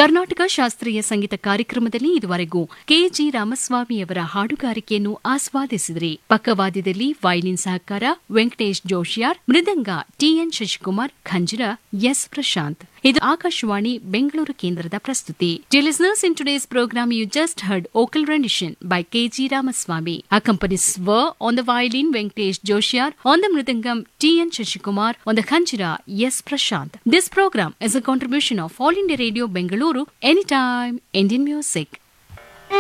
ಕರ್ನಾಟಕ ಶಾಸ್ತ್ರೀಯ ಸಂಗೀತ ಕಾರ್ಯಕ್ರಮದಲ್ಲಿ ಇದುವರೆಗೂ ಕೆಜಿ ರಾಮಸ್ವಾಮಿಯವರ ಹಾಡುಗಾರಿಕೆಯನ್ನು ಆಸ್ವಾದಿಸಿದ್ರಿ ಪಕ್ಕವಾದ್ಯದಲ್ಲಿ ವೈಲಿನ್ ಸಹಕಾರ ವೆಂಕಟೇಶ್ ಜೋಶಿಯಾರ್ ಮೃದಂಗ ಟಿಎನ್ ಶಶಿಕುಮಾರ್ ಖಂಜಿರ ಎಸ್ ಪ್ರಶಾಂತ್ ಇದು ಆಕಾಶವಾಣಿ ಬೆಂಗಳೂರು ಕೇಂದ್ರದ ಪ್ರಸ್ತುತಿ listeners in today's programme you just heard vocal rendition by KG Ramaswamy accompanies were on the violin Venkatesh Joshiar, on the mridangam T.N. Shashikumar, on the khanjira S. Prashant. This program is a contribution of All India Radio Bengaluru, Anytime Indian Music.